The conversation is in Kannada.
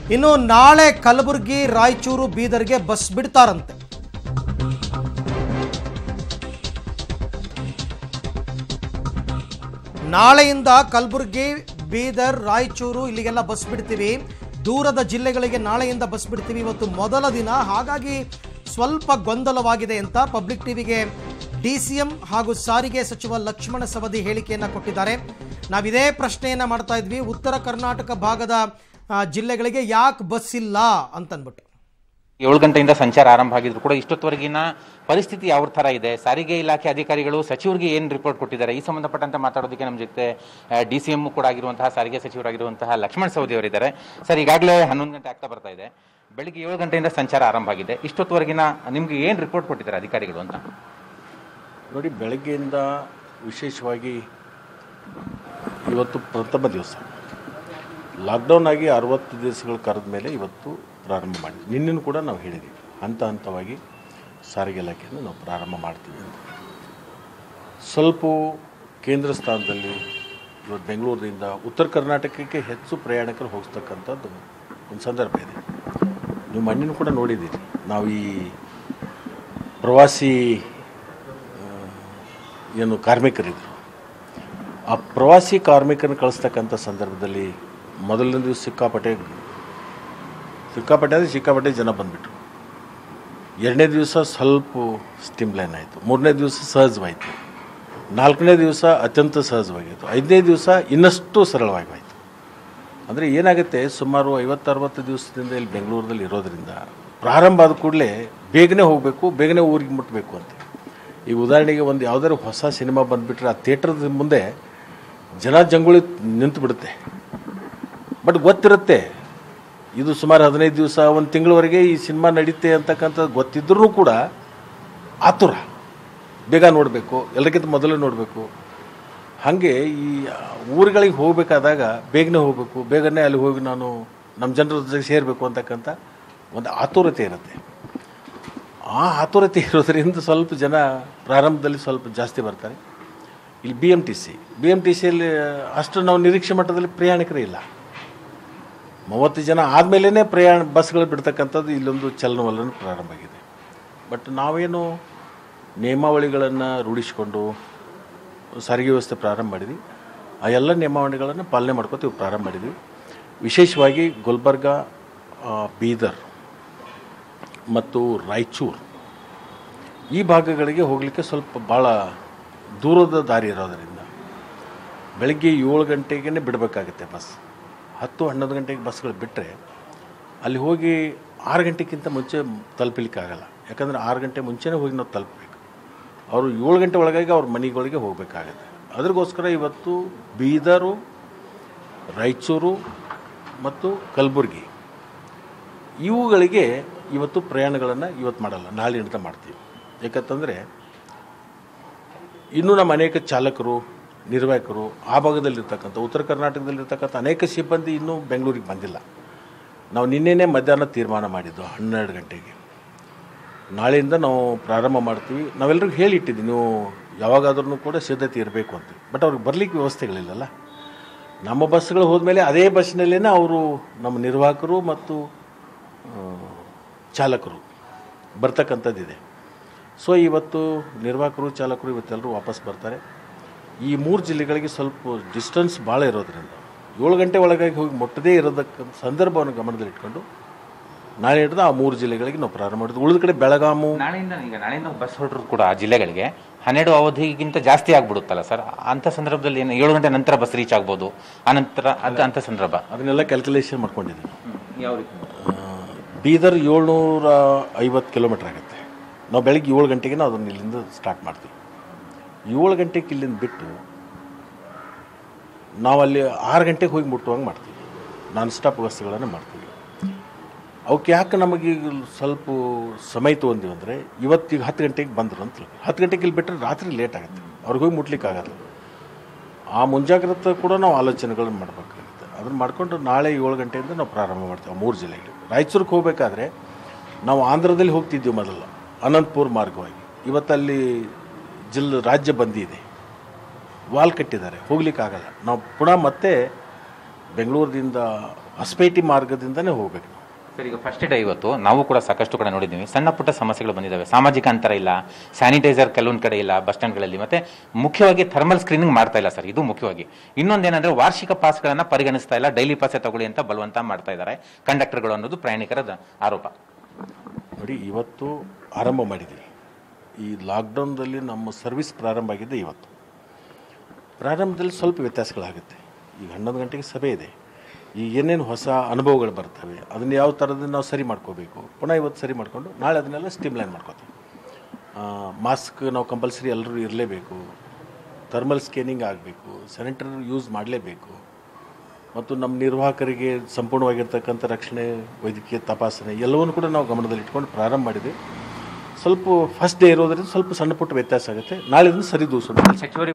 ಇನ್ನು ನಾಳೆ ಕಲಬುರಗಿ ರಾಯಚೂರು ಬೀದರ್ಗೆ ಬಸ್ ಬಿಡ್ತಾರಂತೆ ನಾಳೆಯಿಂದ ಕಲಬುರಗಿ ಬೀದರ್ ರಾಯಚೂರು ಇಲ್ಲಿಗೆಲ್ಲ ಬಸ್ ಬಿಡ್ತೀವಿ ದೂರದ ಜಿಲ್ಲೆಗಳಿಗೆ ನಾಳೆಯಿಂದ ಬಸ್ ಬಿಡ್ತೀವಿ ಇವತ್ತು ಮೊದಲ ದಿನ ಹಾಗಾಗಿ ಸ್ವಲ್ಪ ಗೊಂದಲವಾಗಿದೆ ಅಂತ ಪಬ್ಲಿಕ್ ಟಿವಿಗೆ ಡಿ ಸಿ ಎಂ ಹಾಗೂ ಸಾರಿಗೆ ಸಚಿವ ಲಕ್ಷ್ಮಣ ಸವದಿ ಹೇಳಿಕೆಯನ್ನು ಕೊಟ್ಟಿದ್ದಾರೆ ನಾವಿದೇ ಪ್ರಶ್ನೆಯನ್ನ ಮಾಡ್ತಾ ಇದ್ವಿ ಉತ್ತರ ಕರ್ನಾಟಕ ಭಾಗದ ಆ, ಜಿಲ್ಲೆಗಳಿಗೆ ಯಾಕೆ ಬಸ್ ಇಲ್ಲ ಅಂತನ್ಬಿಟ್ಟು ಏಳು ಗಂಟೆಯಿಂದ ಸಂಚಾರ ಆರಂಭ ಆಗಿದ್ರು ಕೂಡ ಇಷ್ಟೊತ್ತವರೆಗಿನ ಪರಿಸ್ಥಿತಿ ಯಾವ ಥರ ಇದೆ ಸಾರಿಗೆ ಇಲಾಖೆ ಅಧಿಕಾರಿಗಳು ಸಚಿವರಿಗೆ ಏನು ರಿಪೋರ್ಟ್ ಕೊಟ್ಟಿದ್ದಾರೆ ಈ ಸಂಬಂಧಪಟ್ಟಂತೆ ಮಾತಾಡೋದಕ್ಕೆ ನಮ್ಮ ಜೊತೆ ಡಿ ಸಿ ಎಂ ಕೂಡ ಆಗಿರುವಂತಹ ಸಾರಿಗೆ ಸಚಿವರಾಗಿರುವಂತಹ ಲಕ್ಷ್ಮಣ ಸವದಿ ಅವರಿದ್ದಾರೆ ಸರ್ ಈಗಾಗಲೇ ಹನ್ನೊಂದು ಗಂಟೆ ಆಗ್ತಾ ಬರ್ತಾ ಇದೆ ಬೆಳಿಗ್ಗೆ ಏಳು ಗಂಟೆಯಿಂದ ಸಂಚಾರ ಆರಂಭ ಆಗಿದೆ ಇಷ್ಟೊತ್ತವರೆಗಿನ ನಿಮ್ಗೆ ಏನು ರಿಪೋರ್ಟ್ ಕೊಟ್ಟಿದ್ದಾರೆ ಅಧಿಕಾರಿಗಳು ಅಂತ ನೋಡಿ ಬೆಳಗ್ಗೆಯಿಂದ ವಿಶೇಷವಾಗಿ ಇವತ್ತು ಪ್ರಥಮ ದಿವಸ ಲಾಕ್ಡೌನ್ ಆಗಿ ಅರವತ್ತು ದಿವಸಗಳು ಕರೆದ ಮೇಲೆ ಇವತ್ತು ಪ್ರಾರಂಭ ಮಾಡಿದ್ವಿ ನಿನ್ನೆನೂ ಕೂಡ ನಾವು ಹೇಳಿದ್ದೀವಿ ಹಂತ ಹಂತವಾಗಿ ಸಾರಿಗೆ ಇಲಾಖೆಯನ್ನು ನಾವು ಪ್ರಾರಂಭ ಮಾಡ್ತೀವಿ ಅಂತ ಸ್ವಲ್ಪ ಕೇಂದ್ರ ಸ್ಥಾನದಲ್ಲಿ ಇವತ್ತು ಬೆಂಗಳೂರಿನಿಂದ ಉತ್ತರ ಕರ್ನಾಟಕಕ್ಕೆ ಹೆಚ್ಚು ಪ್ರಯಾಣಿಕರು ಹೋಗಿಸ್ತಕ್ಕಂಥದ್ದು ಒಂದು ಸಂದರ್ಭ ಇದೆ ನೀವು ಮಣ್ಣಿನ ಕೂಡ ನೋಡಿದ್ದೀರಿ ನಾವು ಈ ಪ್ರವಾಸಿ ಆ, ಏನು ಕಾರ್ಮಿಕರಿದ್ರು ಆ ಪ್ರವಾಸಿ ಕಾರ್ಮಿಕರನ್ನ ಕಳಿಸ್ತಕ್ಕಂಥ ಸಂದರ್ಭದಲ್ಲಿ ಮೊದಲನೇ ದಿವಸ ಸಿಕ್ಕಾಪಟ್ಟೆ ಸಿಕ್ಕಾಪಟ್ಟೆ ಅಂದರೆ ಸಿಕ್ಕಾಪಟ್ಟೆ ಜನ ಬಂದುಬಿಟ್ರು ಎರಡನೇ ದಿವಸ ಸ್ವಲ್ಪ ಸ್ಟಿಮ್ಲೈನ್ ಆಯಿತು ಮೂರನೇ ದಿವಸ ಸಹಜವಾಯಿತು ನಾಲ್ಕನೇ ದಿವಸ ಅತ್ಯಂತ ಸಹಜವಾಗಿತ್ತು ಐದನೇ ದಿವಸ ಇನ್ನಷ್ಟು ಸರಳವಾಗಿ ಆಯಿತು ಅಂದರೆ ಏನಾಗುತ್ತೆ ಸುಮಾರು ಐವತ್ತು ಅರವತ್ತು ದಿವಸದಿಂದ ಇಲ್ಲಿ ಬೆಂಗಳೂರಲ್ಲಿ ಇರೋದ್ರಿಂದ ಪ್ರಾರಂಭ ಆದ ಕೂಡಲೇ ಬೇಗನೆ ಹೋಗಬೇಕು ಬೇಗನೆ ಊರಿಗೆ ಮುಟ್ಟಬೇಕು ಅಂತ ಈಗ ಉದಾಹರಣೆಗೆ ಒಂದು ಯಾವುದಾದ್ರು ಹೊಸ ಸಿನಿಮಾ ಬಂದುಬಿಟ್ರೆ ಆ ಥಿಯೇಟ್ರದ ಮುಂದೆ ಜನ ಜಂಗುಳಿ ನಿಂತು ಬಿಡುತ್ತೆ ಬಟ್ ಗೊತ್ತಿರುತ್ತೆ ಇದು ಸುಮಾರು ಹದಿನೈದು ದಿವಸ ಒಂದು ತಿಂಗಳವರೆಗೆ ಈ ಸಿನಿಮಾ ನಡೀತೆ ಅಂತಕ್ಕಂಥದ್ದು ಗೊತ್ತಿದ್ರೂ ಕೂಡ ಆತುರ ಬೇಗ ನೋಡಬೇಕು ಎಲ್ಲರಿಗಿಂತ ಮೊದಲೇ ನೋಡಬೇಕು ಹಾಗೆ ಈ ಊರುಗಳಿಗೆ ಹೋಗಬೇಕಾದಾಗ ಬೇಗನೆ ಹೋಗಬೇಕು ಬೇಗನೆ ಅಲ್ಲಿ ಹೋಗಿ ನಾನು ನಮ್ಮ ಜನರ ಜೊತೆಗೆ ಸೇರಬೇಕು ಅಂತಕ್ಕಂಥ ಒಂದು ಆತುರತೆ ಇರುತ್ತೆ ಆ ಆತುರತೆ ಇರೋದ್ರಿಂದ ಸ್ವಲ್ಪ ಜನ ಪ್ರಾರಂಭದಲ್ಲಿ ಸ್ವಲ್ಪ ಜಾಸ್ತಿ ಬರ್ತಾರೆ ಇಲ್ಲಿ B M T C B M T ಸಿಯಲ್ಲಿ ಅಷ್ಟು ನಾವು ನಿರೀಕ್ಷೆ ಮಟ್ಟದಲ್ಲಿ ಪ್ರಯಾಣಿಕರೇ ಇಲ್ಲ ಮೂವತ್ತು ಜನ ಆದಮೇಲೇ ಪ್ರಯಾಣ ಬಸ್ಗಳು ಬಿಡ್ತಕ್ಕಂಥದ್ದು ಇಲ್ಲೊಂದು ಚಲನವಲನ ಪ್ರಾರಂಭ ಆಗಿದೆ ಬಟ್ ನಾವೇನು ನಿಯಮಾವಳಿಗಳನ್ನು ರೂಢಿಸಿಕೊಂಡು ಸಾರಿಗೆ ವ್ಯವಸ್ಥೆ ಪ್ರಾರಂಭ ಮಾಡಿದ್ವಿ ಆ ಎಲ್ಲ ನಿಯಮಾವಳಿಗಳನ್ನು ಪಾಲನೆ ಮಾಡ್ಕೊತೀವಿ ಪ್ರಾರಂಭ ಮಾಡಿದ್ವಿ ವಿಶೇಷವಾಗಿ ಗುಲ್ಬರ್ಗ ಆ, ಬೀದರ್ ಮತ್ತು ರಾಯಚೂರು ಈ ಭಾಗಗಳಿಗೆ ಹೋಗಲಿಕ್ಕೆ ಸ್ವಲ್ಪ ಭಾಳ ದೂರದ ದಾರಿ ಇರೋದರಿಂದ ಬೆಳಗ್ಗೆ ಏಳು ಗಂಟೆಗೇ ಬಿಡಬೇಕಾಗುತ್ತೆ ಬಸ್ ಹತ್ತು ಹನ್ನೊಂದು ಗಂಟೆಗೆ ಬಸ್ಗಳು ಬಿಟ್ಟರೆ ಅಲ್ಲಿ ಹೋಗಿ ಆರು ಗಂಟೆಗಿಂತ ಮುಂಚೆ ತಲುಪಲಿಕ್ಕಾಗಲ್ಲ ಯಾಕಂದರೆ ಆರು ಗಂಟೆ ಮುಂಚೆನೇ ಹೋಗಿ ನಾವು ತಲುಪಬೇಕು ಅವರು ಏಳು ಗಂಟೆ ಒಳಗಾಗಿ ಅವ್ರ ಮನೆಗಳಿಗೆ ಹೋಗಬೇಕಾಗತ್ತೆ ಅದ್ರಗೋಸ್ಕರ ಇವತ್ತು ಬೀದರು ರಾಯಚೂರು ಮತ್ತು ಕಲಬುರಗಿ ಇವುಗಳಿಗೆ ಇವತ್ತು ಪ್ರಯಾಣಗಳನ್ನು ಇವತ್ತು ಮಾಡಲ್ಲ ನಾಳೆಯಿಂದ ಮಾಡ್ತೀವಿ ಯಾಕಂತಂದರೆ ಇನ್ನೂ ನಮ್ಮ ಅನೇಕ ಚಾಲಕರು ನಿರ್ವಾಹಕರು ಆ ಭಾಗದಲ್ಲಿರ್ತಕ್ಕಂಥ ಉತ್ತರ ಕರ್ನಾಟಕದಲ್ಲಿರ್ತಕ್ಕಂಥ ಅನೇಕ ಸಿಬ್ಬಂದಿ ಇನ್ನೂ ಬೆಂಗಳೂರಿಗೆ ಬಂದಿಲ್ಲ ನಾವು ನಿನ್ನೆನೇ ಮಧ್ಯಾಹ್ನ ತೀರ್ಮಾನ ಮಾಡಿದ್ದು ಹನ್ನೆರಡು ಗಂಟೆಗೆ ನಾಳೆಯಿಂದ ನಾವು ಪ್ರಾರಂಭ ಮಾಡ್ತೀವಿ ನಾವೆಲ್ಲರಿಗೂ ಹೇಳಿಟ್ಟಿದ್ದೀವಿ ನೀವು ಯಾವಾಗಾದ್ರೂ ಕೂಡ ಸಿದ್ಧತೆ ಇರಬೇಕು ಅಂತ ಬಟ್ ಅವ್ರಿಗೆ ಬರಲಿಕ್ಕೆ ವ್ಯವಸ್ಥೆಗಳಿಲ್ಲಲ್ಲ ನಮ್ಮ ಬಸ್ಗಳು ಹೋದ್ಮೇಲೆ ಅದೇ ಬಸ್ನಲ್ಲೇ ಅವರು ನಮ್ಮ ನಿರ್ವಾಹಕರು ಮತ್ತು ಆ, ಚಾಲಕರು ಬರ್ತಕ್ಕಂಥದ್ದಿದೆ ಸೊ ಇವತ್ತು ನಿರ್ವಾಹಕರು ಚಾಲಕರು ಇವತ್ತೆಲ್ಲರೂ ವಾಪಸ್ ಬರ್ತಾರೆ ಈ ಮೂರು ಜಿಲ್ಲೆಗಳಿಗೆ ಸ್ವಲ್ಪ ಡಿಸ್ಟೆನ್ಸ್ ಭಾಳ ಇರೋದ್ರಿಂದ ಏಳು ಗಂಟೆ ಒಳಗಾಗಿ ಹೋಗಿ ಮುಟ್ಟದೇ ಇರೋದಕ್ಕ ಸಂದರ್ಭವನ್ನು ಗಮನದಲ್ಲಿಟ್ಕೊಂಡು ನಾಳೆ ಹಿಡಿದು ಆ ಮೂರು ಜಿಲ್ಲೆಗಳಿಗೆ ನಾವು ಪ್ರಾರಂಭ ಮಾಡಿದ್ವಿ ಉಳಿದ ಕಡೆ ಬೆಳಗಾಮು ನಾಳೆಯಿಂದ ಈಗ ನಾಳೆಯಿಂದ ಬಸ್ ಹೊರಟರು ಕೂಡ ಆ ಜಿಲ್ಲೆಗಳಿಗೆ ಹನ್ನೆರಡು ಅವಧಿಗಿಂತ ಜಾಸ್ತಿ ಆಗ್ಬಿಡುತ್ತಲ್ಲ ಸರ್ ಅಂತ ಸಂದರ್ಭದಲ್ಲಿ ಏನು ಏಳು ಗಂಟೆ ನಂತರ ಬಸ್ ರೀಚ್ ಆಗ್ಬೋದು ಆನಂತರ ಅದು ಅಂತ ಸಂದರ್ಭ ಅದನ್ನೆಲ್ಲ ಕ್ಯಾಲ್ಕುಲೇಷನ್ ಮಾಡ್ಕೊಂಡಿದ್ದೀವಿ ಯಾವ ರೀತಿ ಆ, ಬೀದರ್ ಏಳ್ನೂರ ಐವತ್ತು ಕಿಲೋಮೀಟ್ರ್ ಆಗುತ್ತೆ ನಾವು ಬೆಳಗ್ಗೆ ಏಳು ಗಂಟೆಗೆ ನಾವು ಅದನ್ನು ಇಲ್ಲಿಂದ ಸ್ಟಾರ್ಟ್ ಮಾಡ್ತೀವಿ ಏಳು ಗಂಟೆಗೆ ಇಲ್ಲಿಂದ ಬಿಟ್ಟು ನಾವು ಅಲ್ಲಿ ಆರು ಗಂಟೆಗೆ ಹೋಗಿ ಮುಟ್ಟುವಂಗೆ ಮಾಡ್ತೀವಿ ನಾನ್ ಸ್ಟಾಪ್ ವ್ಯವಸ್ಥೆಗಳನ್ನು ಮಾಡ್ತೀವಿ ಅವಕ್ಕೆ ಯಾಕೆ ನಮಗೆ ಈಗ ಸ್ವಲ್ಪ ಸಮಯ ತೊಗೊಂಡಿವಿ ಅಂದರೆ ಇವತ್ತಿಗೆ ಹತ್ತು ಗಂಟೆಗೆ ಬಂದರು ಅಂತ ತಿಳ್ಕೊ. ಹತ್ತು ಗಂಟೆಗೆ ಇಲ್ಲಿ ಬಿಟ್ಟರೆ ರಾತ್ರಿ ಲೇಟ್ ಆಗುತ್ತೆ ಅವ್ರಿಗೆ ಹೋಗಿ ಮುಟ್ಲಿಕ್ಕೆ ಆಗಲ್ಲ ಆ ಮುಂಜಾಗ್ರತೆ ಕೂಡ ನಾವು ಆಲೋಚನೆಗಳನ್ನು ಮಾಡಬೇಕಾಗುತ್ತೆ ಅದನ್ನು ಮಾಡಿಕೊಂಡು ನಾಳೆ ಏಳು ಗಂಟೆಯಿಂದ ನಾವು ಪ್ರಾರಂಭ ಮಾಡ್ತೀವಿ ಆ ಮೂರು ಜಿಲ್ಲೆಗಳು ರಾಯಚೂರಿಗೆ ಹೋಗಬೇಕಾದ್ರೆ ನಾವು ಆಂಧ್ರದಲ್ಲಿ ಹೋಗ್ತಿದ್ದೀವಿ ಮೊದಲು ಅನಂತಪುರ ಮಾರ್ಗವಾಗಿ ಇವತ್ತಲ್ಲಿ ಜಿಲ್ಲೆ ರಾಜ್ಯ ಬಂದಿದೆ ವಾಲ್ ಕಟ್ಟಿದ್ದಾರೆ ಹೋಗ್ಲಿಕ್ಕಾಗಲ್ಲ ನಾವು ಪುನಃ ಮತ್ತೆ ಬೆಂಗಳೂರಿನಿಂದ ಹೊಸಪೇಟೆ ಮಾರ್ಗದಿಂದನೇ ಹೋಗ್ಬೇಕು ನಾವು ಸರ್ ಈಗ ಫಸ್ಟ್ ಡೇ ಇವತ್ತು ನಾವು ಕೂಡ ಸಾಕಷ್ಟು ಕಡೆ ನೋಡಿದ್ದೀವಿ ಸಣ್ಣ ಪುಟ್ಟ ಸಮಸ್ಯೆಗಳು ಬಂದಿದ್ದಾವೆ ಸಾಮಾಜಿಕ ಅಂತರ ಇಲ್ಲ ಸ್ಯಾನಿಟೈಸರ್ ಕೆಲವೊಂದು ಕಡೆ ಇಲ್ಲ ಬಸ್ ಸ್ಟ್ಯಾಂಡ್ಗಳಲ್ಲಿ ಮತ್ತೆ ಮುಖ್ಯವಾಗಿ ಥರ್ಮಲ್ ಸ್ಕ್ರೀನಿಂಗ್ ಮಾಡ್ತಾ ಇಲ್ಲ ಸರ್ ಇದು ಮುಖ್ಯವಾಗಿ ಇನ್ನೊಂದೇನಂದ್ರೆ ವಾರ್ಷಿಕ ಪಾಸ್ಗಳನ್ನ ಪರಿಗಣಿಸ್ತಾ ಇಲ್ಲ ಡೈಲಿ ಪಾಸೇ ತಗೊಳ್ಳಿ ಅಂತ ಬಲವಂತ ಮಾಡ್ತಾ ಇದ್ದಾರೆ ಕಂಡಕ್ಟರ್ಗಳು ಅನ್ನೋದು ಪ್ರಯಾಣಿಕರ ದ- ಆರೋಪ ನೋಡಿ ಇವತ್ತು ಆರಂಭ ಮಾಡಿದ್ದೀವಿ ಈ ಲಾಕ್ಡೌನ್ದಲ್ಲಿ ನಮ್ಮ ಸರ್ವಿಸ್ ಪ್ರಾರಂಭ ಆಗಿದೆ ಇವತ್ತು ಪ್ರಾರಂಭದಲ್ಲಿ ಸ್ವಲ್ಪ ವ್ಯತ್ಯಾಸಗಳಾಗುತ್ತೆ ಈಗ ಹನ್ನೊಂದು ಗಂಟೆಗೆ ಸಭೆ ಇದೆ ಈಗ ಏನೇನು ಹೊಸ ಅನುಭವಗಳು ಬರ್ತವೆ ಅದನ್ನು ಯಾವ ಥರದಿಂದ ನಾವು ಸರಿ ಮಾಡ್ಕೋಬೇಕು ಪುನಃ ಇವತ್ತು ಸರಿ ಮಾಡಿಕೊಂಡು ನಾಳೆ ಅದನ್ನೆಲ್ಲ ಸ್ಟಿಮ್ ಲೈನ್ ಮಾಡ್ಕೋತೀವಿ ಮಾಸ್ಕ್ ನಾವು ಕಂಪಲ್ಸರಿ ಎಲ್ಲರೂ ಇರಲೇಬೇಕು ಥರ್ಮಲ್ ಸ್ಕ್ಯಾನಿಂಗ್ ಆಗಬೇಕು ಸ್ಯಾನಿಟೈಸರ್ ಯೂಸ್ ಮಾಡಲೇಬೇಕು ಮತ್ತು ನಮ್ಮ ನಿರ್ವಾಹಕರಿಗೆ ಸಂಪೂರ್ಣವಾಗಿರ್ತಕ್ಕಂಥ ರಕ್ಷಣೆ ವೈದ್ಯಕೀಯ ತಪಾಸಣೆ ಎಲ್ಲವನ್ನು ಕೂಡ ನಾವು ಗಮನದಲ್ಲಿ ಇಟ್ಕೊಂಡು ಪ್ರಾರಂಭ ಮಾಡಿದ್ವಿ ಸ್ವಲ್ಪ ಫಸ್ಟ್ ಡೇ ಇರೋದ್ರಿಂದ ಸ್ವಲ್ಪ ಸಣ್ಣ ಪುಟ್ಟ ವ್ಯತ್ಯಾಸ ಆಗುತ್ತೆ ನಾಳೆದಿಂದ ಸರಿದೂಸೋದು ಸಚಿವರಿಗೆ